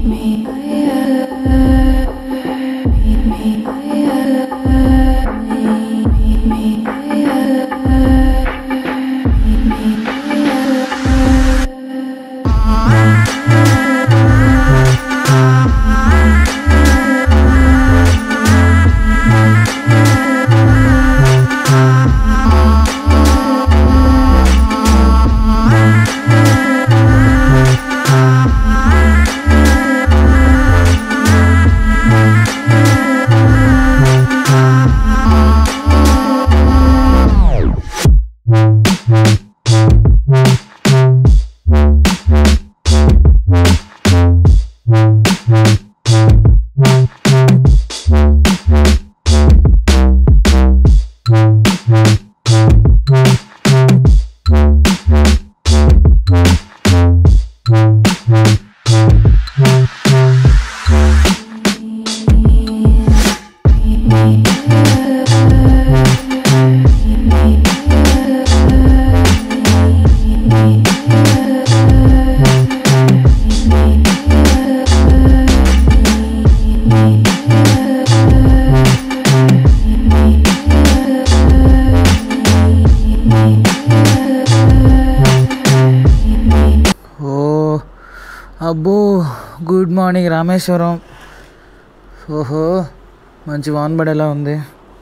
ఓ అబ్బో good morning Rameswaram ఓహో మంచి వాన్ పడేలా ఉంది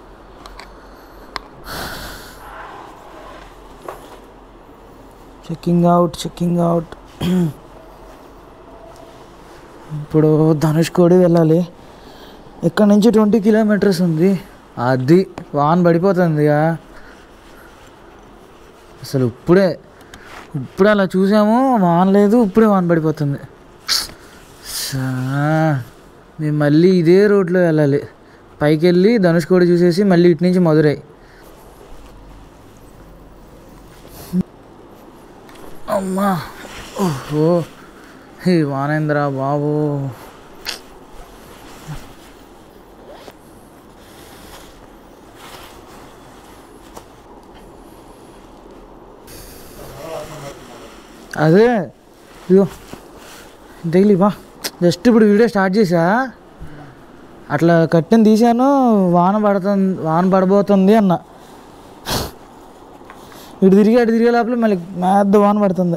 చెక్కింగ్ అవుట్ చెక్కింగ్ అవుట్ ఇప్పుడు ధనుష్కోడి వెళ్ళాలి ఇక్కడ నుంచి ట్వంటీ కిలోమీటర్స్ ఉంది అది వాన్ పడిపోతుంది ఇక. అసలు ఇప్పుడే ఇప్పుడు అలా చూసాము వాన్ లేదు ఇప్పుడే వాన్ పడిపోతుంది సా, మేము మళ్ళీ ఇదే రోడ్లో వెళ్ళాలి పైకి వెళ్ళి ధనుష్కోడి చూసేసి మళ్ళీ ఇటు నుంచి మధురై అమ్మా ఓహో ఈ వానేంద్ర బాబు అదే ఇదిగో డైలీ బా జస్ట్ ఇప్పుడు వీడియో స్టార్ట్ చేసా అట్లా కట్టెని తీశాను వాన పడుతుంది వాన పడబోతుంది అన్న ఇటు తిరిగి అటు తిరిగే లోపల మళ్ళీ పెద్ద వాన పడుతుంది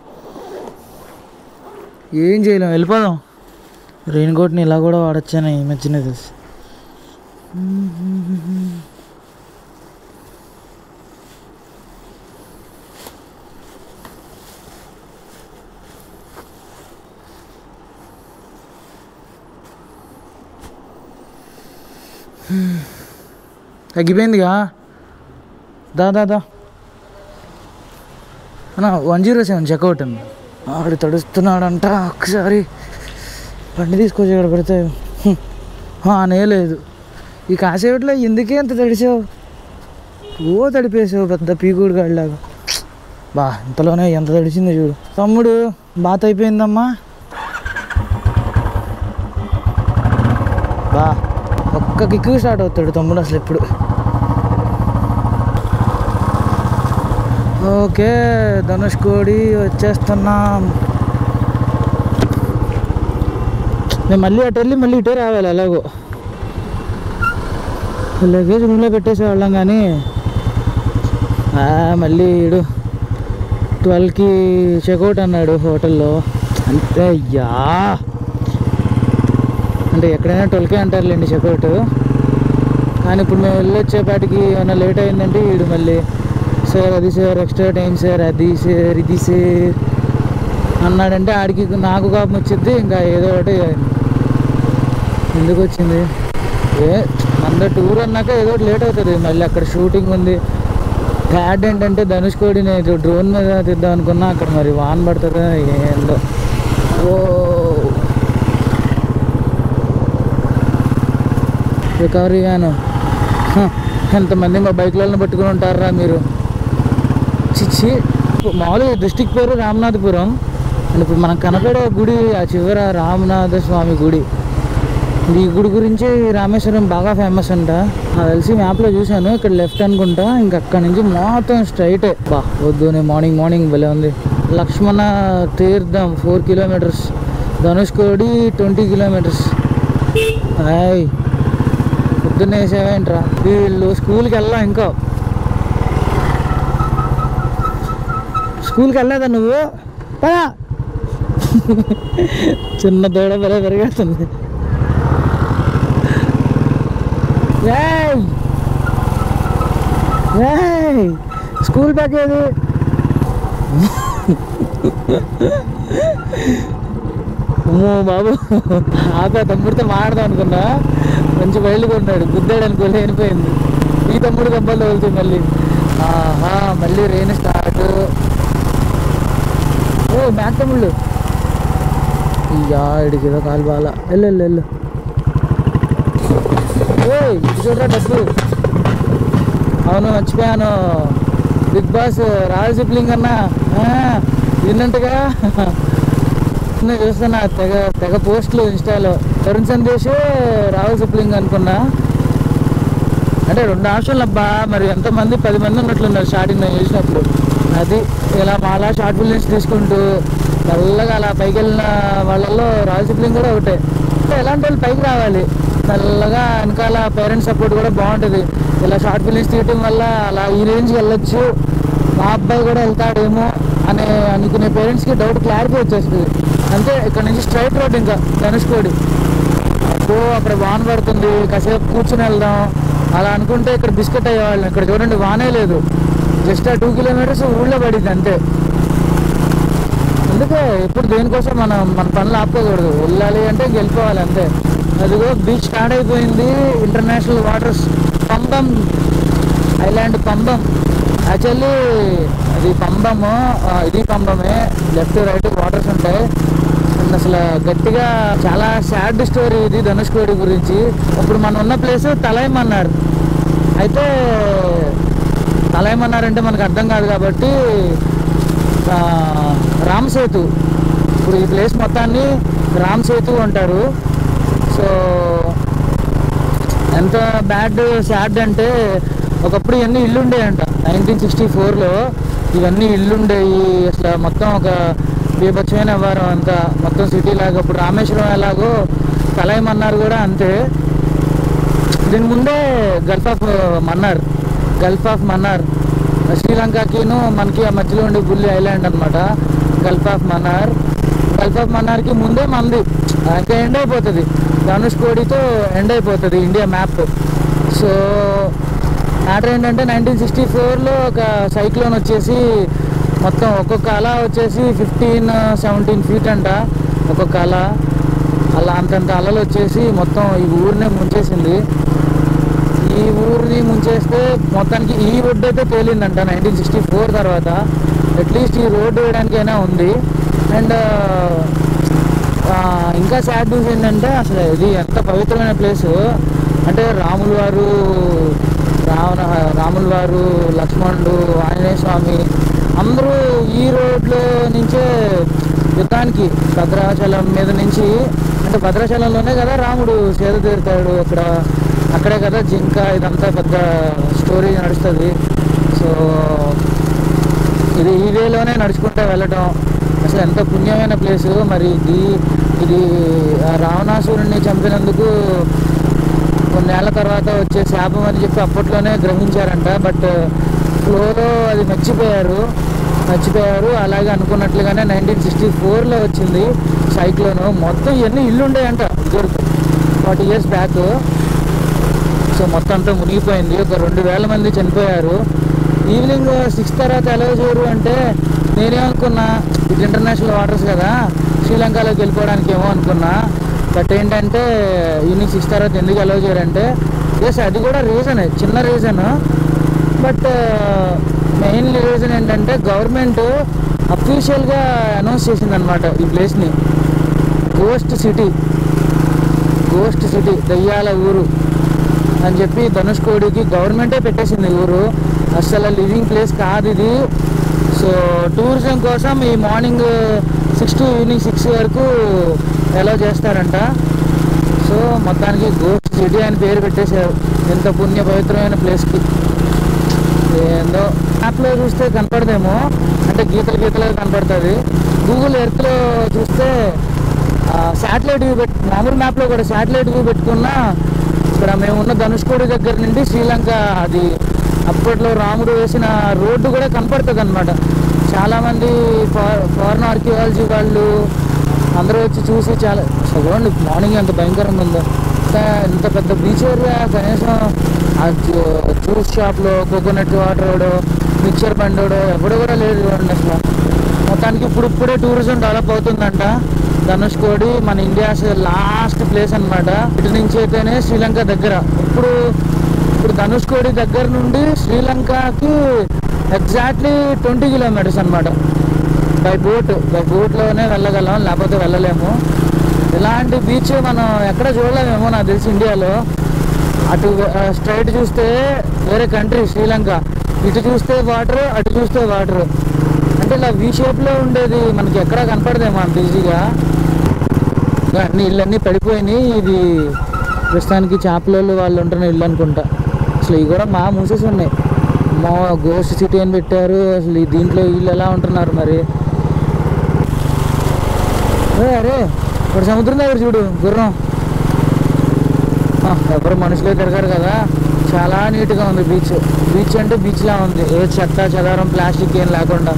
ఏం చేయలేం వెళ్ళిపోదాం రెయిన్ కోట్ని ఇలా కూడా వాడచ్చాను ఈ మధ్యనే తెలుసు తగ్గిపోయిందిగా దా దా దా అన్న వన్ జీరో సెవెన్ చెక్అవుట్ అండి ఆడు తడుస్తున్నాడంట ఒకసారి బండి తీసుకొచ్చి ఇక్కడ పెడితే హ్మ్, ఆ, లేదు ఈ కాసేపట్లో ఎందుకే అంత తడిసావు ఓ తడిపేసావు పెద్ద పీకుడు గాడిలాగా బా ఇంతలోనే ఎంత తడిసిందో చూడు తమ్ముడు బాత్ అయిపోయిందమ్మా బా ఒక్క కిక్కు స్టార్ట్ అవుతాడు తమ్ముడు అసలు ఎప్పుడు ఓకే ధనుష్ కోడి వచ్చేస్తున్నాం మేము మళ్ళీ అటు వెళ్ళి మళ్ళీ ఇటే రావాలి ఎలాగో లగేజ్ రూమ్లో పెట్టేసేవాళ్ళం కానీ ఆ, మళ్ళీ ఇడు ట్వెల్వ్కి చెక్అవుట్ అన్నాడు హోటల్లో అంతే అయ్యా అంటే ఎక్కడైనా ట్వెల్వ్కే అంటారులేండి చెక్అవుట్ కానీ ఇప్పుడు మేము వెళ్ళొచ్చేపాటికి ఏమైనా లేట్ అయిందంటే వీడు మళ్ళీ సార్ అది సార్ ఎక్స్ట్రా టైం సార్ అది సార్ ఇది సార్ అన్నాడంటే ఆడికి నాకు కోపం వచ్చింది ఇంకా ఏదో ఒకటి ఎందుకు వచ్చింది ఏ అంత టూర్ అన్నాక ఏదో ఒకటి లేట్ అవుతుంది మళ్ళీ అక్కడ షూటింగ్ ఉంది బ్యాడ్ ఏంటంటే ధనుష్ కోడి నేను డ్రోన్ మీద తీద్దాం అనుకున్నా అక్కడ మరి వాన్ పడుతుందా ఏందో ఓ రికవరీ వ్యాను హ, ఎంతమంది మా బైక్లను పట్టుకుని ఉంటారా మీరు చిచ్చి మామూలుగా డిస్టిక్ పేరు రామనాథపురం అండ్ ఇప్పుడు మనకు కనపడే గుడి ఆ చివర రామనాథ స్వామి గుడి ఈ గుడి గురించి రామేశ్వరం బాగా ఫేమస్ అంట నాకు తెలిసి మ్యాప్లో చూశాను ఇక్కడ లెఫ్ట్ అనుకుంటా ఇంకా అక్కడ నుంచి మొత్తం స్ట్రైటే బా వద్దు నేను మార్నింగ్ మార్నింగ్ భలే ఉంది Lakshmana Theertham four kilometres Dhanushkodi twenty kilometres hi పొద్దున్నే వేసావేంట్రా వీళ్ళు స్కూల్కి వెళ్ళా ఇంకా స్కూల్కి వెళ్ళలేదా నువ్వు పదా చిన్న దూడ బలే పెరిగేస్తుంది ఏయ్! ఏయ్! స్కూల్ బ్యాగ్ ఏది అమ్మో బాబు ఆపే తమ్ముడితో మాడదాం అనుకున్నా మంచి బయలుకొన్నాడు గుద్దాడు అనుకో లేనిపోయింది ఈ తమ్ముడు దెబ్బలు తగులుతుంది మళ్ళీ ఆహా మళ్ళీ రెయిన్ స్టార్ట్ ఓ మ్యాక్ తమ్ముళ్ళు ఇయ్యా ఇడికి ఏదో కాలు బాల వెళ్ళు వెళ్ళు వెళ్ళు ఓయ్ ఇది చూడరా డబ్బు అవును మర్చిపోయాను బిగ్ బాస్ రాజు సిప్లింగ్ అన్న ఆ, విన్నట్టుగా నేను చూస్తున్నా తెగ తెగ పోస్టులు ఇన్స్టాలో తరుణ్ సందేశ్ రాహుల్ సిప్లింగ్ అనుకున్నా అంటే రెండు ఆప్షన్లు అబ్బా మరి ఎంతమంది పది మంది ఉన్నట్లున్నారు స్టార్టింగ్ నేను చూసినప్పుడు అది ఇలా మాలా షార్ట్ ఫిల్మ్స్ తీసుకుంటూ మెల్లగా అలా పైకి వెళ్ళిన వాళ్ళల్లో రాజు సిప్లింగ్ కూడా ఒకటే అంటే ఎలాంటి వాళ్ళు పైకి రావాలి మెల్లగా వెనకాల పేరెంట్స్ సపోర్ట్ కూడా బాగుంటుంది ఇలా షార్ట్ ఫిల్మ్స్ తీయటం వల్ల అలా ఈ రేంజ్కి వెళ్ళొచ్చు మా అబ్బాయి కూడా వెళ్తాడేమో అనే అనుకునే పేరెంట్స్కి డౌట్ క్లారిటీ వచ్చేస్తుంది అంతే ఇక్కడ నుంచి స్ట్రైట్ రోడ్ ఇంకా ధనుష్కోడి అప్పుడు అక్కడ వాన పడుతుంది కాసేపు కూర్చుని వెళ్దాం అలా అనుకుంటే ఇక్కడ బిస్కెట్ అయ్యేవాళ్ళం ఇక్కడ చూడండి వానే లేదు జస్ట్ ఆ టూ కిలోమీటర్స్ ఊళ్ళో పడింది అంతే అందుకే ఇప్పుడు దేనికోసం మనం మన పనులు ఆపుకోకూడదు వెళ్ళాలి అంటే ఇంక వెళ్ళిపోవాలి అంతే అదిగో బీచ్ స్టార్ట్ అయిపోయింది international waters Pamban island Pamban actually అది పంబము ఆ, ఇది పంబమే లెఫ్ట్ రైట్ వాటర్స్ ఉంటాయి అండ్ అసలు గట్టిగా చాలా సాడ్ స్టోరీ ఇది ధనుష్కోడి గురించి ఇప్పుడు మనం ఉన్న ప్లేస్ తలైమన్నారు అయితే తలైమన్నారంటే మనకు అర్థం కాదు కాబట్టి ఆ, రామ్ సేతు ఇప్పుడు ఈ ప్లేస్ మొత్తాన్ని రామ్ సేతు అంటారు సో ఎంత బ్యాడ్ సాడ్ అంటే ఒకప్పుడు ఇవన్నీ ఇల్లు ఉండేయంట నైన్టీన్ సిక్స్టీ ఫోర్లో ఇవన్నీ ఇల్లు ఉండేవి అసలు మొత్తం ఒక బీభత్సమైన వ్యవహారం అంతా మొత్తం సిటీ లాగా ఇప్పుడు రామేశ్వరం ఎలాగో కలయమన్నారు కూడా అంతే దీని ముందే gulf of Mannar gulf of Mannar శ్రీలంకకిను మనకి ఆ మధ్యలో ఉండే బుల్లి ఐలాండ్ అనమాట gulf of Mannar gulf of మన్నార్కి ముందే మంది ఇంకా ఎండ్ అయిపోతుంది ధనుష్కోడితో ఎండ్ అయిపోతుంది ఇండియా మ్యాప్ సో మ్యాటర్ ఏంటంటే నైన్టీన్ సిక్స్టీ ఫోర్లో ఒక సైక్లోన్ వచ్చేసి మొత్తం ఒక్కొక్క అల వచ్చేసి ఫిఫ్టీన్ సెవెంటీన్ ఫీట్ అంట ఒక్కొక్క అల అలా అంతంత అలలు వచ్చేసి మొత్తం ఈ ఊరినే ముంచేసింది ఈ ఊరిని ముంచేస్తే మొత్తానికి ఈ రోడ్డు అయితే తేలిందంట నైన్టీన్ సిక్స్టీ ఫోర్ తర్వాత అట్లీస్ట్ ఈ రోడ్డు వేయడానికైనా ఉంది అండ్ ఇంకా సాడ్ న్యూస్ ఏంటంటే అసలు ఇది ఎంత పవిత్రమైన ప్లేస్ అంటే రాముల వారు రావణ రాముల వారు లక్ష్మణుడు ఆంజనేయ స్వామి అందరూ ఈ రోడ్లో నుంచే యుద్ధానికి భద్రాచలం మీద నుంచి అంటే భద్రాచలంలోనే కదా రాముడు సేద తీరుతాడు అక్కడ అక్కడే కదా జింక ఇదంతా పెద్ద స్టోరీ నడుస్తుంది సో ఇది ఈ వేలోనే నడుచుకుంటూ వెళ్ళటం అసలు ఎంత పుణ్యమైన ప్లేస్ మరి ఇది ఇది ఆ రావణాసురుణ్ణి చంపినందుకు కొన్నేళ్ల తర్వాత వచ్చే శాపం అని చెప్పి అప్పట్లోనే గ్రహించారంట బట్ ఫ్లోలో అది మర్చిపోయారు మర్చిపోయారు అలాగే అనుకున్నట్లుగానే నైన్టీన్ సిక్స్టీ ఫోర్లో వచ్చింది సైక్లోను మొత్తం ఇవన్నీ ఇల్లు ఉండేయంట ఇదివరకు ఫార్టీ ఇయర్స్ బ్యాక్ సో మొత్తం అంతా మునిగిపోయింది ఒక రెండు వేల మంది చనిపోయారు ఈవినింగ్ సిక్స్ తర్వాత ఎలా చేయరు అంటే నేనేమనుకున్నా ఇది ఇంటర్నేషనల్ వాటర్స్ కదా శ్రీలంకలోకి వెళ్ళిపోవడానికి ఏమో అనుకున్నా బట్ ఏంటంటే ఈవినింగ్ సిక్స్ తర్వాత ఎందుకు అలౌ చేయరంటే ఎస్ అది కూడా రీజన్ చిన్న రీజన్ బట్ మెయిన్ రీజన్ ఏంటంటే గవర్నమెంట్ అఫీషియల్గా అనౌన్స్ చేసిందనమాట ఈ ప్లేస్ని గోస్ట్ సిటీ గోస్ట్ సిటీ దయ్యాల ఊరు అని చెప్పి ధనుష్కోడికి గవర్నమెంటే పెట్టేసింది ఈ ఊరు అసలు లివింగ్ ప్లేస్ కాదు ఇది సో టూరిజం కోసం ఈ morning six to evening six వరకు ఎలా చేస్తారంట సో మొత్తానికి గోస్ట్ సిటీ అని పేరు పెట్టేశారు ఎంత పుణ్య పవిత్రమైన ప్లేస్కి ఏందో యాప్లో చూస్తే కనపడదేమో అంటే గీతలు గీతలు కనపడుతుంది గూగుల్ ఎర్త్లో చూస్తే ఆ, శాటిలైట్ వ్యూ పెట్ మామూలు మ్యాప్లో కూడా శాటిలైట్ వ్యూ పెట్టుకున్నా ఇక్కడ మేము ఉన్న ధనుష్కోడి దగ్గర నుండి శ్రీలంక అది అప్పట్లో రాముడు వేసిన రోడ్డు కూడా కనపడుతుంది అనమాట చాలామంది ఫారెన్ ఆర్కియాలజీ వాళ్ళు అందరూ వచ్చి చూసి చాలా చూడండి మార్నింగ్ ఎంత భయంకరంగా ఉందో ఇంత ఇంత పెద్ద బీచ్ ఏరియా కనీసం ఆ జ్యూ- జ్యూస్ షాప్లో కోకోనట్ వాటర్ మిక్చర్ బండోడు ఎవడు కూడా లేదు చూడండి అసలు మొత్తానికి ఇప్పుడు ఇప్పుడే టూరిజం డెవలప్ అవుతుందంట ధనుష్కోడి మన ఇండియా లాస్ట్ ప్లేస్ అన్నమాట ఇటు నుంచి అయితేనే శ్రీలంక దగ్గర ఇప్పుడు ఇప్పుడు ధనుష్కోడి దగ్గర నుండి శ్రీలంకకి ఎగ్జాక్ట్లీ ట్వంటీ కిలోమీటర్స్ అన్నమాట బై బోట్ బై బోట్లోనే వెళ్ళగలం లేకపోతే వెళ్ళలేము ఇలాంటి బీచ్ మనం ఎక్కడ చూడలేమేమో నాకు తెలిసి ఇండియాలో అటు స్ట్రైట్ చూస్తే వేరే కంట్రీ శ్రీలంక ఇటు చూస్తే వాటర్ అటు చూస్తే వాటర్ అంటే ఇలా వీ షేప్లో ఉండేది మనకి ఎక్కడా కనపడదేమో అంత ఈజీగా ఇంకా అన్ని ఇల్లు అన్నీ పడిపోయినాయి ఇది ప్రస్తుతానికి చేపలోళ్ళు వాళ్ళు ఉంటున్న ఇల్లు అనుకుంటా అసలు ఇవి కూడా మా మూసేసి ఉన్నాయి మా గోస్ట్ సిటీ అని పెట్టారు అసలు ఈ దీంట్లో వీళ్ళు ఎలా ఉంటున్నారు మరి ఏ అరే ఇప్పుడు సముద్రం దగ్గర చూడు గుర్రం ఆ, ఎవరు మనుషులే తిరగారు కదా చాలా నీట్గా ఉంది బీచ్ బీచ్ అంటే బీచ్లా ఉంది ఏ చెత్త చెదారం ప్లాస్టిక్ ఏం లేకుండా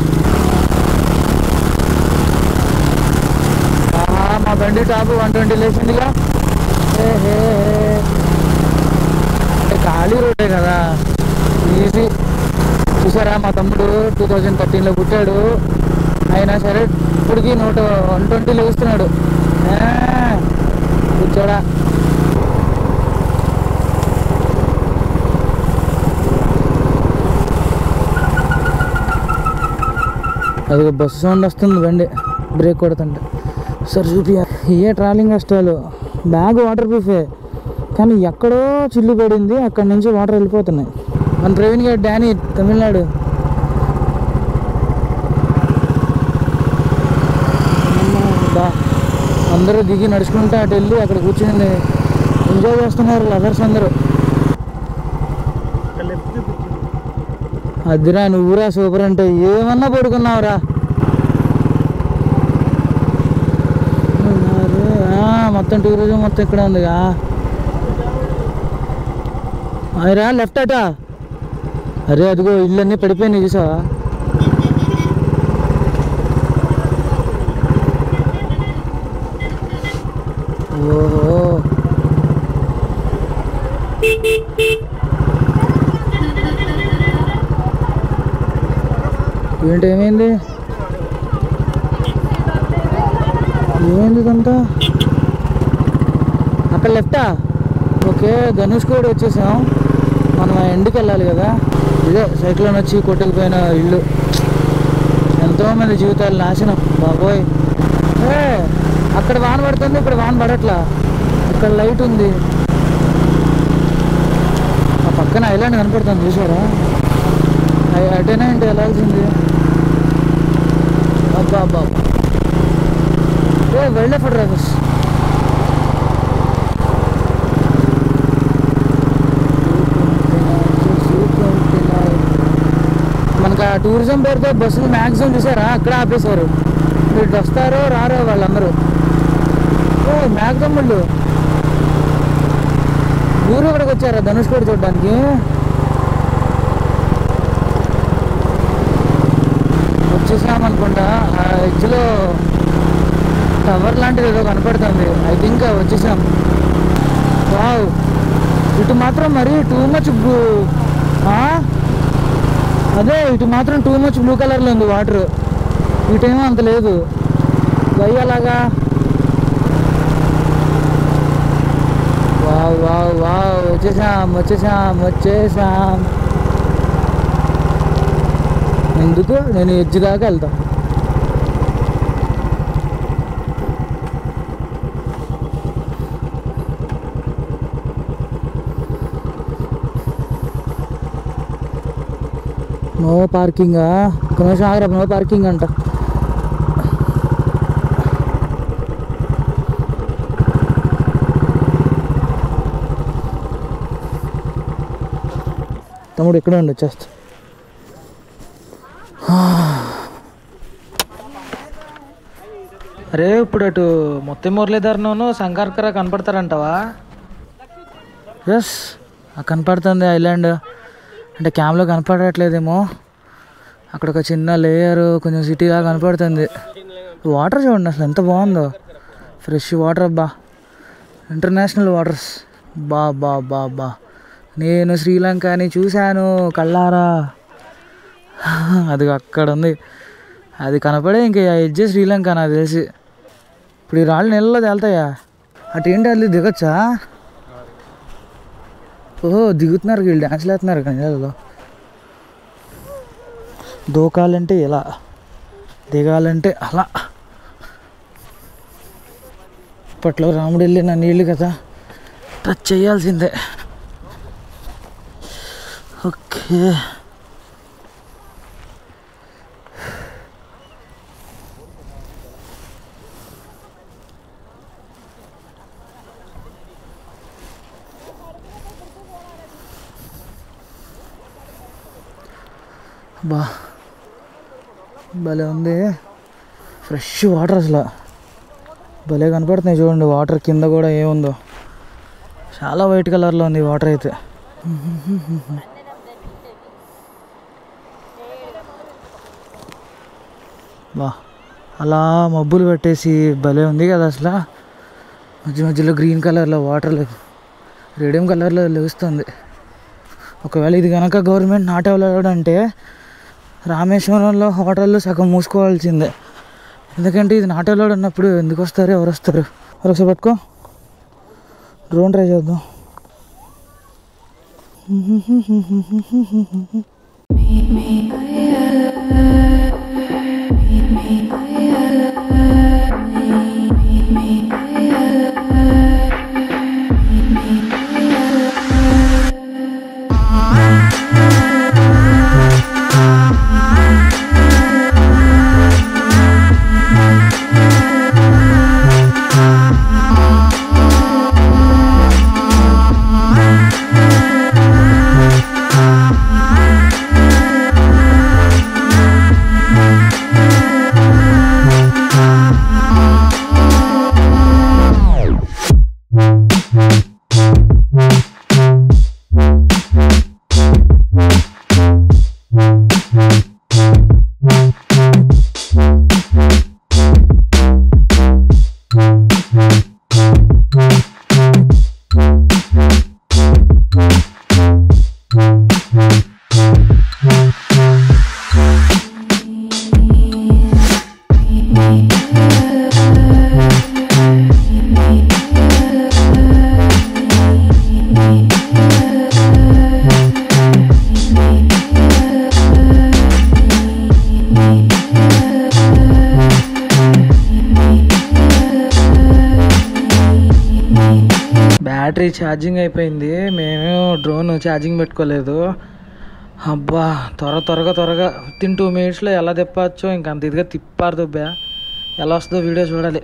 ఆహా, మా బండి టాప్ వన్ ట్వంటీ లేచిందిగా ఏ హే హే. అంటే ఖాళీ రోడ్డే కదా ఈజీ చూసారా మా తమ్ముడు టూ థౌజండ్ థర్టీన్లో పుట్టాడు అయినా సరే ఇప్పటికి నూట వన్ ట్వంటీ లేస్తున్నాడు ఆ, కూర్చోడా అది బస్సు సౌండ్ వస్తుంది బండి బ్రేక్ కొడుతుంటే సరే చూపి ఏ ట్రావెలింగ్ కష్టాలు బ్యాగ్ వాటర్ ప్రూఫే కానీ ఎక్కడో చిల్లు పడింది అక్కడి నుంచి వాటర్ వెళ్ళిపోతున్నాయి మన ప్రవీణ్ గారు డానీ తమిళనాడు బా అందరూ దిగి నడుచుకుంటూ అటు వెళ్ళి అక్కడ కూర్చుని ఎంజాయ్ చేస్తున్నారు లవర్స్ అందరూ అదిరా నువ్వురా సూపర్ అంటే ఏమన్నా పడుకున్నావురా ఆ, మొత్తం టూరిజం మొత్తం ఇక్కడ ఉందిగా అదిరా లెఫ్ట్ అట అరే అదిగో ఇళ్ళన్నీ పడిపోయినాయి చూసావా ఓహో ఏంటి ఏమైంది ఏమైంది ఇదంతా అక్కడ లెఫ్టా ఓకే ధనుష్ కూడా వచ్చేసాం మనం ఆ ఎండ్కి వెళ్ళాలి కదా ఇదే సైక్లోన్ వచ్చి కొట్టుకుపోయిన ఇల్లు ఎంతోమంది జీవితాలు నాశనం బాబోయ్ ఏ అక్కడ వాన పడుతుంది ఇక్కడ వాన పడట్లా ఇక్కడ లైట్ ఉంది ఆ పక్కన ఐలాండ్ కనపడుతుంది చూసారా అ- అటేనా ఏంటి వెళ్ళాల్సింది అబ్బా అబ్బా అబ్బా. ఏ వెళ్ళే ఫర్ డ్రైవర్స్ మనకు ఆ టూరిజం పేరుతో బస్సులు మ్యాక్సిమం చూసారా అక్కడ ఆపేశారు వీళ్ళు వస్తారో రారో వాళ్ళందరూ ఓ మ్యాక్సిమం ఊరు ఇక్కడికి వచ్చారా ధనుష్ కూడా చూడడానికి వచ్చేసాం అనుకుంటా ఆ ఎడ్జ్లో టవర్ లాంటిది ఏదో కనపడుతుంది ఐ థింక్ వచ్చేసాం వావ్ ఇటు మాత్రం మరి టూ మచ్ అదే ఇటు మాత్రం టూ మచ్ బ్లూ కలర్లో ఉంది వాటర్ ఇటేమో అంత లేదు వై అలాగా వావ్ వావ్ వావ్ వచ్చేసాం వచ్చేసాం వచ్చేసాం ఎందుకు నేను ఎడ్జ్ దాకా వెళ్తా నో పార్కింగా ఒక నిమిషం ఆగరా నో పార్కింగ్ అంట తమ్ముడు ఇక్కడే ఉండి వచ్చేస్తా అరే ఇప్పుడు అటు మొత్తం మురళీధరను శంకర్కర కనపడతారంటావా ఎస్ కనపడుతుంది ఐలాండ్ అంటే క్యామ్లో కనపడట్లేదేమో అక్కడ ఒక చిన్న లేయర్ కొంచెం సిటీగా కనపడుతుంది వాటర్ చూడండి అసలు ఎంత బాగుందో ఫ్రెష్ వాటర్ అబ్బా ఇంటర్నేషనల్ వాటర్స్ బా బా బా బా నేను శ్రీలంకని చూశాను కళ్ళారా అది అక్కడ ఉంది అది కనపడే ఇంక ఎడ్జే శ్రీలంక నాకు తెలిసి ఇప్పుడు ఈ రాళ్ళు నెలలో తేలుతాయా అటు ఏంటి అది దిగొచ్చా ఓహో దిగుతున్నారు వీళ్ళు డ్యాన్స్లు వేస్తున్నారు కానీ నీళ్ళలో దూకాలంటే ఇలా దిగాలంటే అలా అప్పట్లో రాముడు వెళ్ళిన నీళ్ళు కదా టచ్ చేయాల్సిందే ఓకే బా భలే ఉంది ఫ్రెష్ వాటర్ అసలు భలే కనపడుతున్నాయి చూడండి వాటర్ కింద కూడా ఏముందో చాలా వైట్ కలర్లో ఉంది వాటర్ అయితే బా అలా మబ్బులు పెట్టేసి భలే ఉంది కదా అసలు మధ్య మధ్యలో గ్రీన్ కలర్లో వాటర్ రేడియం కలర్లో లెగుస్తుంది ఒకవేళ ఇది కనుక గవర్నమెంట్ నాటేవాలంటే రామేశ్వరంలో హోటళ్ళు సగం మూసుకోవాల్సిందే ఎందుకంటే ఇది నాటేవాళ్ళు ఉన్నప్పుడు ఎందుకు వస్తారు ఎవరు వస్తారు ఒకసారి పట్టుకో డ్రోన్ ట్రై చేద్దాం బ్యాటరీ ఛార్జింగ్ అయిపోయింది మేము డ్రోన్ ఛార్జింగ్ పెట్టుకోలేదు అబ్బా త్వర త్వరగా త్వరగా విత్ ఇన్ టూ మినిట్స్లో ఎలా తిప్పచ్చో ఇంక అంత ఇదిగా తిప్పారు దుబ్బా ఎలా వస్తుందో వీడియో చూడాలి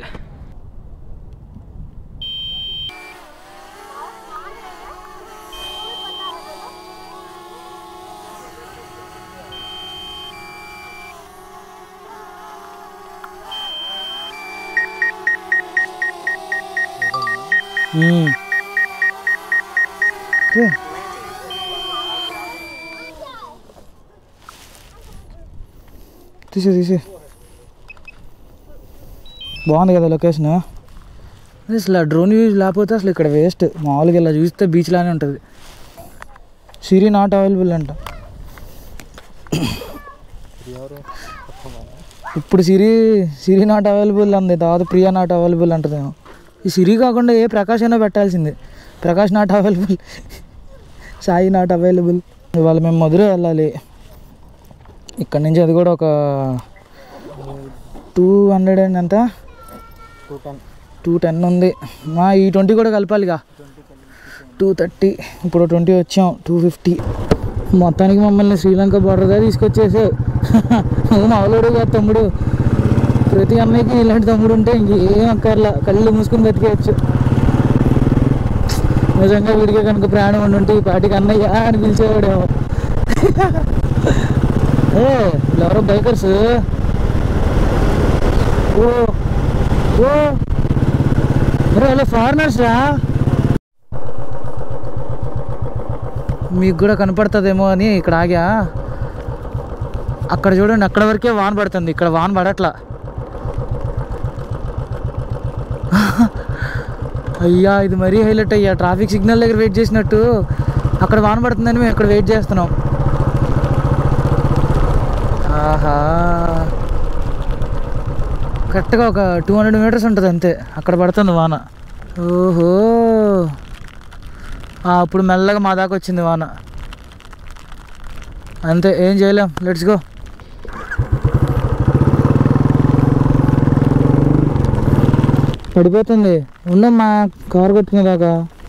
మ్మ్. ఓకే. తీసే తీసే బాగుంది కదా లొకేషన్ అసలు డ్రోన్ యూజ్ లేకపోతే అసలు ఇక్కడ వేస్ట్ మామూలుగా ఇలా చూస్తే బీచ్ లానే ఉంటుంది సిరి నాట్ అవైలబుల్ అంట ఇప్పుడు సిరి సిరి నాట్ అవైలబుల్ అంది తర్వాత ప్రియా నాట్ అవైలబుల్ అంటదేమో ఈ సిరి కాకుండా ఏ ప్రకాష్ అయినా పెట్టాల్సిందే Prakash not available Sai not available ఇవాళ మేము మధుర వెళ్ళాలి ఇక్కడ నుంచి అది కూడా ఒక టూ హండ్రెడ్ అండ్ ఎంత టూ టెన్ ఉంది మా ఈ ట్వంటీ కూడా కలపాలిగా టూ థర్టీ ఇప్పుడు ట్వంటీ వచ్చాం టూ ఫిఫ్టీ మొత్తానికి మమ్మల్ని శ్రీలంక బార్డర్గా తీసుకొచ్చేసావు నువ్వు మామూలుడు కాదు తమ్ముడు ప్రతి అమ్మాయికి ఇలాంటి తమ్ముడు ఉంటే ఇంకేం అక్కర్లా కళ్ళు మూసుకుని బతికేయచ్చు నిజంగా వీడికి కనుక ప్రాణం ఉండి ఉంటే ఈ పాటికి అన్నయ్య అని పిలిచేవాడేమో ఏ వీళ్ళెవరో బైకర్స్ ఓ ఓ అరే హలో ఫారినర్స్ రా మీకు కూడా కనపడుతుందేమో అని ఇక్కడ ఆగా అక్కడ చూడండి అక్కడ వరకే వాన పడుతుంది ఇక్కడ వాన పడట్లా అయ్యా ఇది మరీ హైలైట్ అయ్యా ట్రాఫిక్ సిగ్నల్ దగ్గర వెయిట్ చేసినట్టు అక్కడ వాన పడుతుందని మేము ఇక్కడ వెయిట్ చేస్తున్నాం ఆహా కరెక్ట్గా ఒక టూ హండ్రెడ్ మీటర్స్ ఉంటుంది అంతే అక్కడ పడుతుంది వాన ఓహో ఆ, అప్పుడు మెల్లగా మా దాకా వచ్చింది వాన అంతే ఏం చేయలేం లెట్స్ గో పడిపోతుంది ఉండమ్మా కారు కొట్టుకునే దాకా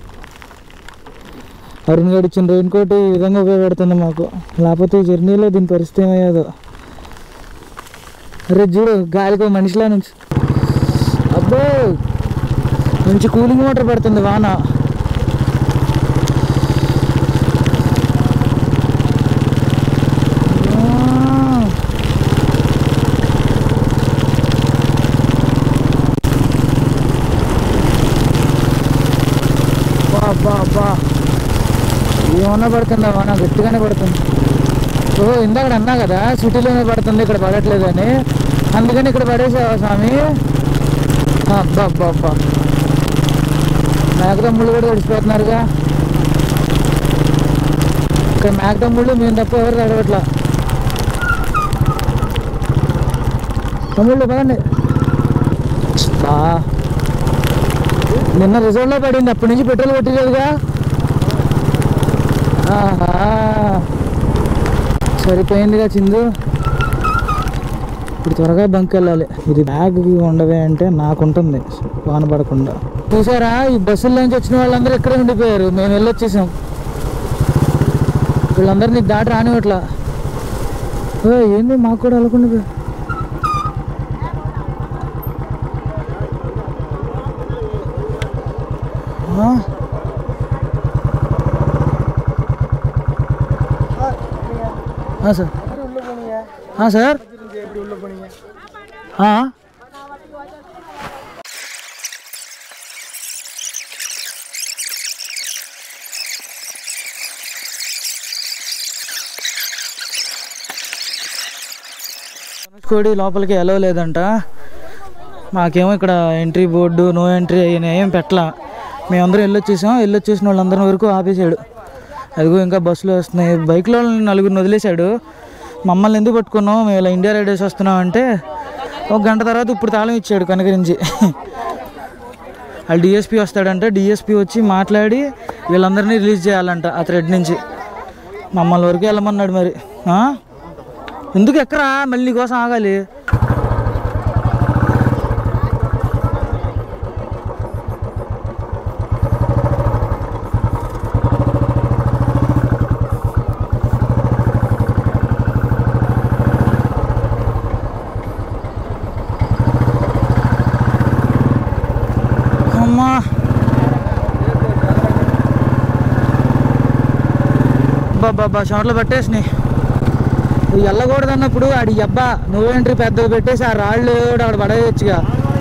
అరుణ్ గడి ఇచ్చిన రెయిన్ కోట్ ఈ విధంగా ఉపయోగపడుతుంది మాకు లేకపోతే ఈ జర్నీలో దీని పరిస్థితి ఏమయ్యేదో అరే చూడు గాలికి మనిషిలా నుంచి అబ్బో మంచి కూలింగ్ వాటర్ పడుతుంది వాన ఆ. బా బా బా ఏమన్నా పడుతుందా వాన గట్టిగానే పడుతుంది ఓ ఇందాక అన్నా కదా సిటీలోనే పడుతుంది ఇక్కడ పడట్లేదు అని అందుకని ఇక్కడ పడేసావా స్వామి అబ్బా అబ్బా అబ్బా మేకదమ్ముళ్ళు కూడా తడిసిపోతున్నారుగా ఇక్కడ మేకదమ్ముళ్ళు మేము తప్ప ఎవరు తడవట్లా తమ్ముళ్ళు పదండి బా నిన్న రిజర్వ్లో పడింది అప్పటి నుంచి పెట్రోల్ కొట్టలేదుగా ఆహా సరిపోయిందిగా చిందు ఇప్పుడు త్వరగా బంక్ వెళ్ళాలి ఇది బ్యాగ్ ఉండవే అంటే నాకు ఉంటుంది వాన పడకుండా చూసారా ఈ బస్సుల్లోంచి వచ్చిన వాళ్ళందరూ ఇక్కడే ఉండిపోయారు మేము వెళ్ళొచ్చేసాం వీళ్ళందరినీ దాటి రానివ్వట్లా ఓ ఏంది మాకు కూడా వెళ్ళకుండా ఆ? हाँ सर हाँ सर हाँ ధనుష్కోడి లోపలికి ఎలవ లేదంట మాకేమో ఇక్కడ ఎంట్రీ బోర్డు నో ఎంట్రీ అయినా ఏం పెట్టలా మేమందరం వెళ్ళొచ్చేసాం వెళ్ళొచ్చేసిన వాళ్ళందరి వరకు ఆపేశాడు అదిగో ఇంకా బస్సులు వస్తున్నాయి బైక్లో నలుగురిని వదిలేశాడు మమ్మల్ని ఎందుకు పట్టుకున్నాం మేము ఇలా ఇండియా రైడర్స్ వస్తున్నాం అంటే ఒక గంట తర్వాత ఇప్పుడు తాళం ఇచ్చాడు కనకరించి వాళ్ళు డిఎస్పీ వస్తాడంట డిఎస్పీ వచ్చి మాట్లాడి వీళ్ళందరినీ రిలీజ్ చేయాలంట ఆ థ్రెడ్ నుంచి మమ్మల్ని వరకు వెళ్ళమన్నాడు మరి ఆ? ఎందుకు ఎక్కరా మళ్ళీ కోసం ఆగాలి అమ్మా బాబా షార్ట్లో పెట్టేసినాయి వెళ్ళకూడదు అన్నప్పుడు ఆడి అబ్బా నువ్వేంట్రీ పెద్దగా పెట్టేసి ఆ రాళ్ళు కూడా ఆడ పడేయచ్చుగా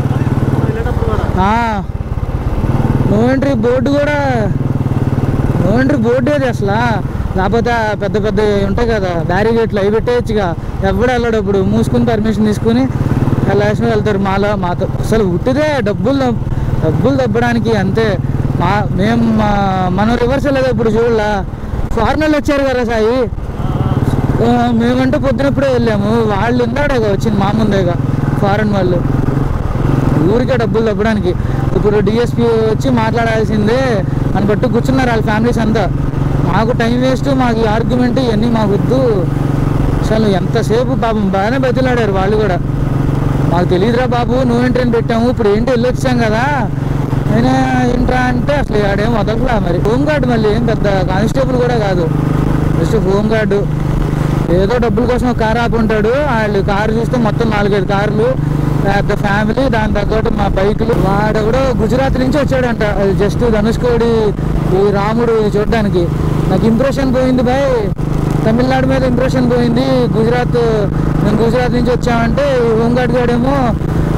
నువ్వేంట్రీ బోర్డు కూడా నువ్వేంట్రీ బోర్డు ఏది అసలు లేకపోతే ఆ పెద్ద పెద్ద ఉంటాయి కదా బ్యారిగేట్లు అవి పెట్టేయచ్చుగా ఎవడు వెళ్ళాడు ఇప్పుడు మూసుకుని పర్మిషన్ తీసుకుని వెళ్ళాల్సిన వెళ్తారు మాలో మాతో అసలు ఉట్టిదే డబ్బులు దబ్- డబ్బులు దబ్బడానికి అంతే మా మేము మా- మనం రివర్స్ వెళ్ళదు ఇప్పుడు చూడలా ఫారినర్లు వచ్చారు కదా సాయి ఆ, మేమంటే పొద్దునప్పుడే వెళ్ళాము వాళ్ళు ఇందాడేగా వచ్చింది మా ముందేగా ఫారెన్ వాళ్ళు ఊరికే డబ్బులు తప్పడానికి ఇప్పుడు డిఎస్పీ వచ్చి మాట్లాడాల్సిందే అని బట్టి కూర్చున్నారు వాళ్ళ ఫ్యామిలీస్ అంతా మాకు టైం వేస్ట్ మాకు ఈ ఆర్గ్యుమెంట్ ఇవన్నీ మాకు వద్దు అసలు ఎంతసేపు పాపం బాగానే బతిలాడారు వాళ్ళు కూడా మాకు తెలియదురా బాబు నువ్వేంటి పెట్టాము ఇప్పుడు ఏంటి వెళ్ళొచ్చాం కదా అయినా ఏంట్రా అంటే అసలు ఆడేం వదలరా మరి హోమ్ గార్డ్ మళ్ళీ ఏం పెద్ద కానిస్టేబుల్ కూడా కాదు జస్ట్ హోమ్ గార్డు ఏదో డబ్బుల కోసం ఒక కారు ఆపుంటాడు వాళ్ళు కారు చూస్తే మొత్తం నాలుగైదు కార్లు పెద్ద ఫ్యామిలీ దాని తగ్గట్టు మా బైకులు వాడు కూడా గుజరాత్ నుంచి వచ్చాడంట అది జస్ట్ ధనుష్కోడి ఈ రాముడు ఇది చూడడానికి నాకు ఇంప్రెషన్ పోయింది బాయ్ తమిళనాడు మీద ఇంప్రెషన్ పోయింది గుజరాత్ మేము గుజరాత్ నుంచి వచ్చామంటే ఈ హోంగార్డ్ గాడేమో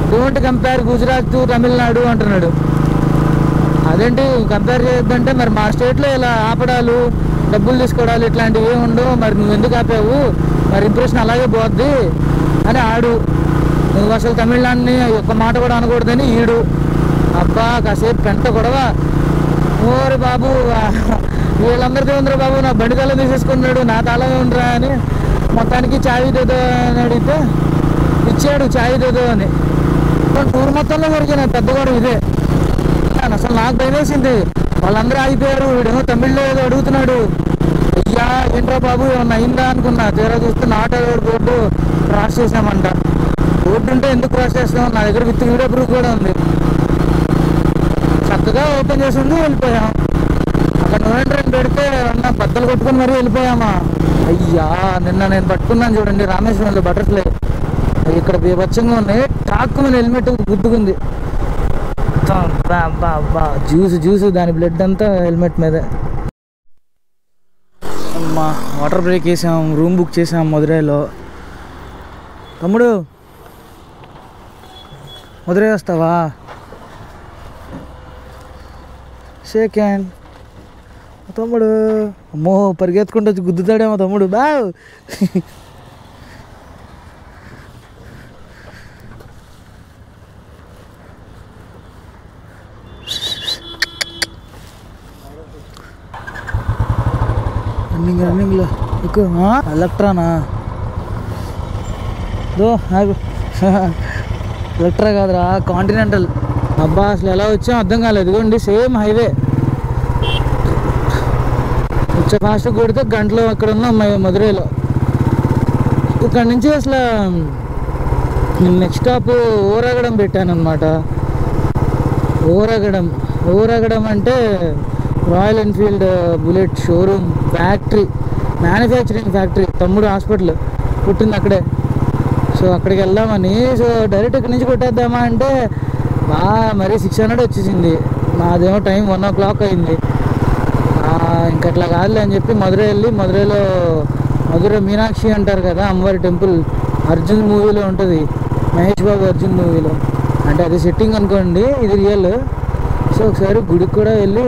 don't compare Gujarat to Tamil Nadu అంటున్నాడు అదేంటి కంపేర్ చేయొద్దంటే మరి మా స్టేట్లో ఇలా ఆపడాలు డబ్బులు తీసుకోవడాలు ఇట్లాంటివి ఏమి ఉండవు మరి నువ్వు ఎందుకు ఆపావు మరి ఇంప్రెషన్ అలాగే పోద్ది అని ఆడు నువ్వు అసలు తమిళనాడుని ఒక్క మాట కూడా అనకూడదని ఈడు అబ్బా కాసేపు పెంట గొడవ ఓరి బాబు వీళ్ళందరితో ఉందిరా బాబు నా బండి తాళం తీసేసుకున్నాడు నా తాళం ఉండరా అని మొత్తానికి చాయ్ దేదో అని అడిగితే ఇచ్చాడు చాయ్ దేదో అని టూర్ మొత్తంలో జరిగిన పెద్ద గొడవ ఇదే అన్నాను. అసలు నాకు భయం వేసింది వాళ్ళందరూ ఆగిపోయారు వీడేమో తమిళ్లో ఏదో అడుగుతున్నాడు అయ్యా ఏంట్రా బాబు ఏమన్నా అయిందా అనుకున్నా తీరా చూస్తే నాట్ అలౌడ్ బోర్డు క్రాస్ చేసామంట బోర్డు ఉంటే ఎందుకు క్రాస్ చేస్తాం నా దగ్గర విత్ వీడియో ప్రూఫ్ కూడా ఉంది చక్కగా ఓపెన్ చేసింది వెళ్ళిపోయాం అక్కడ నూనె ట్రైన్ పెడితే ఉన్న బద్దలు కొట్టుకుని మరీ వెళ్ళిపోయామా అయ్యా నిన్న నేను పట్టుకున్నాను చూడండి రామేశ్వరంలో బటర్ఫ్లై అవి ఇక్కడ బీభత్సంగా ఉన్నాయి టాక్కుమని హెల్మెట్ గుద్దుకుంది బా బా బా జ్యూస్ జ్యూస్ దాని బ్లడ్ అంతా హెల్మెట్ మీదే అమ్మా వాటర్ బ్రేక్ వేసాం రూమ్ బుక్ చేసాం మధురైలో తమ్ముడు మధురై వస్తావా షేక్ హ్యాండ్ మా తమ్ముడు అమ్మో పరిగెత్తుకుంటూ వచ్చి గుద్దుతాడేమో తమ్ముడు బావ్ రన్నింగ్ రన్నింగ్లో ఎక్కువ ఎలక్ట్రానా దో ఆగు ఎలక్ట్రా కాదురా కాంటినెంటల్ అబ్బా అసలు ఎలా వచ్చాం అర్థం కాలేదు ఇదిగోండి సేమ్ హైవే వచ్చే ఫాస్ట్ కొడితే గంటలో అక్కడ ఉన్నాం మ- మధురైలో ఇక్కడ నుంచి అసలు నెక్స్ట్ స్టాప్ ఊరగడం పెట్టాను అనమాట ఊరగడం ఊరగడం అంటే Royal Enfield bullet showroom factory manufacturing factory తమ్ముడు హాస్పిటల్ పుట్టింది అక్కడే సో అక్కడికి వెళ్దామని సో డైరెక్ట్ ఇక్కడి నుంచి కొట్టేద్దామా అంటే బా మరీ సిక్స్ హండ్రెడ్ వచ్చేసింది మాదేమో టైం వన్ ఓ క్లాక్ అయింది ఆ, ఇంక అట్లా కాదులే అని చెప్పి మధురై వెళ్ళి మధురైలో మధుర మీనాక్షి అంటారు కదా అమ్మవారి టెంపుల్ అర్జున్ మూవీలో ఉంటుంది మహేష్ బాబు అర్జున్ మూవీలో అంటే అది సెట్టింగ్ అనుకోండి ఇది రియల్ సో ఒకసారి గుడికి కూడా వెళ్ళి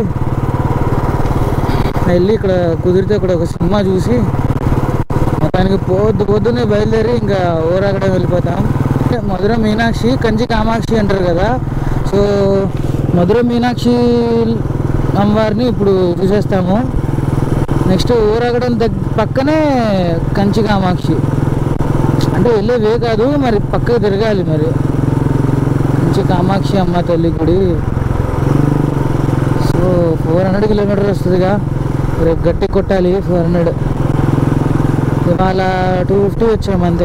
వెళ్ళి ఇక్కడ కుదిరితే ఇక్కడ ఒక సినిమా చూసి మొత్తానికి పొద్దు పొద్దున్నే బయలుదేరి ఇంకా ఊరగడం వెళ్ళిపోతాం మధుర మీనాక్షి కంచి కామాక్షి అంటారు కదా సో మధుర మీనాక్షి అమ్మవారిని ఇప్పుడు చూసేస్తాము నెక్స్ట్ ఊరగడం దగ్గ పక్కనే కంచి కామాక్షి అంటే వెళ్ళే వే కాదు మరి పక్కకు తిరగాలి మరి కంచి కామాక్షి అమ్మ తల్లి గుడి సో ఫోర్ హండ్రెడ్ కిలోమీటర్ వస్తుందిగా రేపు గట్టి కొట్టాలి ఫోర్ హండ్రెడ్ ఇవాళ టూ ఫిఫ్టీ వచ్చాము అంతే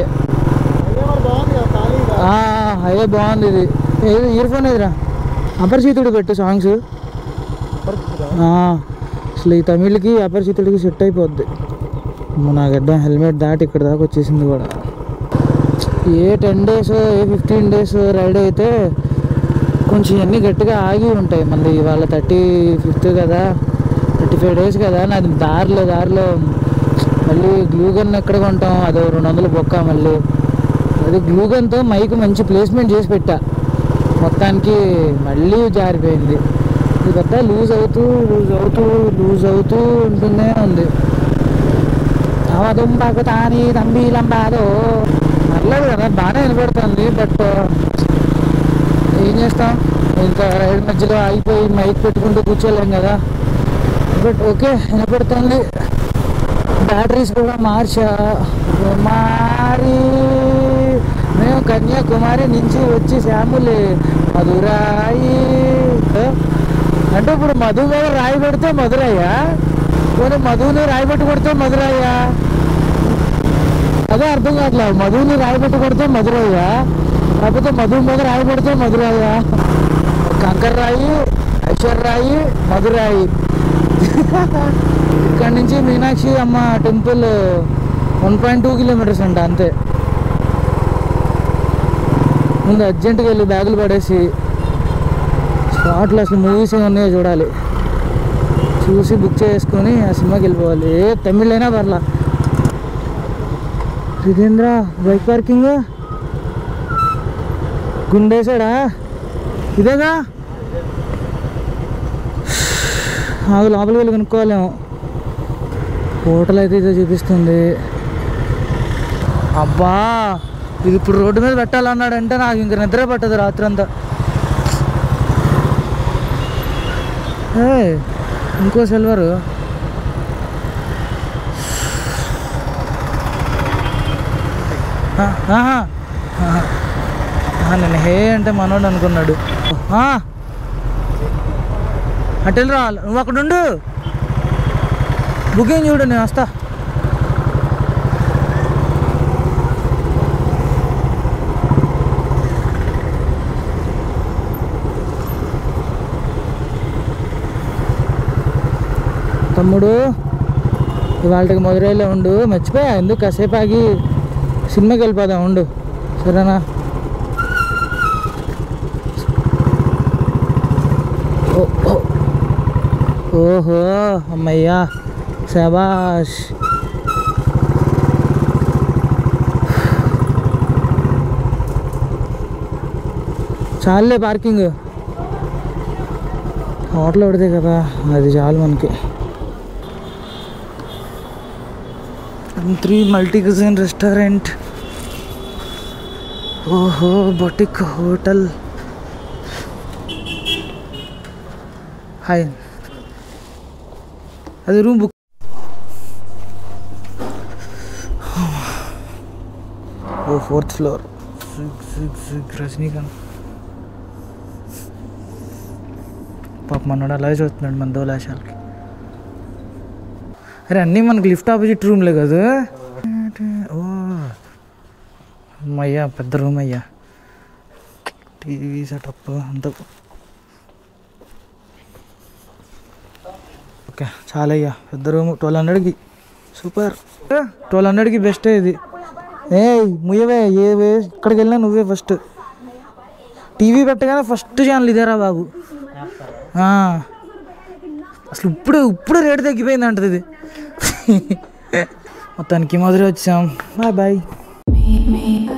ఆ, హైవే బాగుంది ఇది ఏది ఇయర్ ఫోన్ ఎదురా అపరిచితుడు పెట్టు సాంగ్స్ ఆ, అసలు ఈ తమిళ్కి అపరిచితుడికి సెట్ అయిపోద్ది అమ్మో, నా గడ్డ హెల్మెట్ దాటి ఇక్కడ దాకా వచ్చేసింది కూడా a ten days a fifteen days ride అయితే కొంచెం అన్నీ గట్టిగా ఆగి ఉంటాయి మళ్ళీ ఇవాళ థర్టీ ఫిఫ్త్ కదా థర్టీ ఫైవ్ డేస్ కదా నాది దారిలో దారిలో మళ్ళీ గ్లూగన్ ఎక్కడ కొంటాం అదో రెండు వందలు బొక్క మళ్ళీ అది గ్లూగన్తో మైక్ మంచి ప్లేస్మెంట్ చేసి పెట్టా మొత్తానికి మళ్ళీ జారిపోయింది ఇది పెద్ద లూజ్ అవుతూ లూజ్ అవుతూ లూజ్ అవుతూ ఉంటూనే ఉంది అవదుంపకు తాని తంబి లంబాదో పర్లేదు కదా బాగానే వినపడుతుంది బట్ ఏం చేస్తాం ఇంకా రైడ్ మధ్యలో ఆగిపోయి మైక్ పెట్టుకుంటూ కూర్చోలేం కదా బట్ ఓకే వినపడుతుంది బ్యాటరీస్ కూడా మార్చా కుమారి మేము కన్యాకుమారి నుంచి వచ్చి శ్యాములే మధురాయి అంటే ఇప్పుడు మధు మీద రాయి పెడితే మధురయ్యా పోనీ మధుని రాయి పెట్టి కొడితే మధురయ్యా అదే అర్థం కావట్లేదు మధుని రాయి పెట్టి కొడితే మధురయ్యా కాకపోతే మధు మీద రాయి పెడితే మధురయ్యా కంకర్ రాయి ఐశ్వర్ రాయి మధురాయి ఇక్కడ నుంచి మీనాక్షి అమ్మ temple one point two kilometers అంట అంతే ముందు అర్జెంటుగా వెళ్ళి బ్యాగులు పడేసి స్పాట్లో అసలు మూవీస్ ఏమి ఉన్నాయో చూడాలి చూసి బుక్ చేసుకొని ఆ సినిమాకి వెళ్ళిపోవాలి ఏ తమిళ్ అయినా పర్లా జితేంద్ర బైక్ పార్కింగ్ గుండేసాడా ఇదేగా ఆగు లోపలికి వెళ్ళి కొనుక్కోవాలేమో హోటల్ అయితే ఇదే చూపిస్తుంది అబ్బా ఇది ఇప్పుడు రోడ్డు మీద పెట్టాలన్నాడంటే నాకు ఇంక నిద్ర పట్టదు రాత్రి అంతా ఏయ్, ఇంకో సిల్వరు ఆహా ఆహా. ఆహా, నేను హే అంటే మనోడు అనుకున్నాడు ఆ. అటు వెళ్ళి రా నువ్వు అక్కడ ఉండు బుకింగ్ చూడు నేను వస్తా తమ్ముడు ఇవాళకి మధురైలో ఉండు మర్చిపోయా ఎందుకు కాసేపు ఆగి సినిమాకి వెళ్ళిపోదాం ఉండు సరేనా ఓ ఓ. ఓహో అమ్మయ్యా శబాష్ చాలులే పార్కింగ్ హోటల్ పడితే కదా అది చాలు మనకి త్రీ మల్టీ కుజిన్ రెస్టారెంట్ ఓహో బొటిక్ హోటల్ హాయ్ అది రూమ్ బుక్ ఓ ఫోర్త్ ఫ్లోర్ సిగ్ సిగ్ సిగ్ రజనీకాంత్ పాప మనోడు అలాగే చూస్తున్నాడు మన దోలాశాలకి అరే అన్నీ మనకి లిఫ్ట్ ఆపోజిట్ రూమ్లే కదా ఓ అమ్మయ్యా పెద్ద రూమ్ అయ్యా టీవీ సెటప్ అంత ఓకే చాలా అయ్యా పెద్ద రూమ్ ట్వెల్వ్ హండ్రెడ్కి సూపర్ ట్వెల్వ్ హండ్రెడ్కి బెస్ట్ ఇది ఏ ముయ్యవే ఏ వే- ఇక్కడికి వెళ్ళినా నువ్వే ఫస్ట్ టీవీ పెట్టగానే ఫస్ట్ ఛానల్ ఇదేరా బాబు ఆ. అసలు ఇప్పుడు ఇప్పుడు రేటు తగ్గిపోయింది అంటది ఇది మొత్తానికి మధుర వచ్చాం బాయ్ బాయ్ Meet me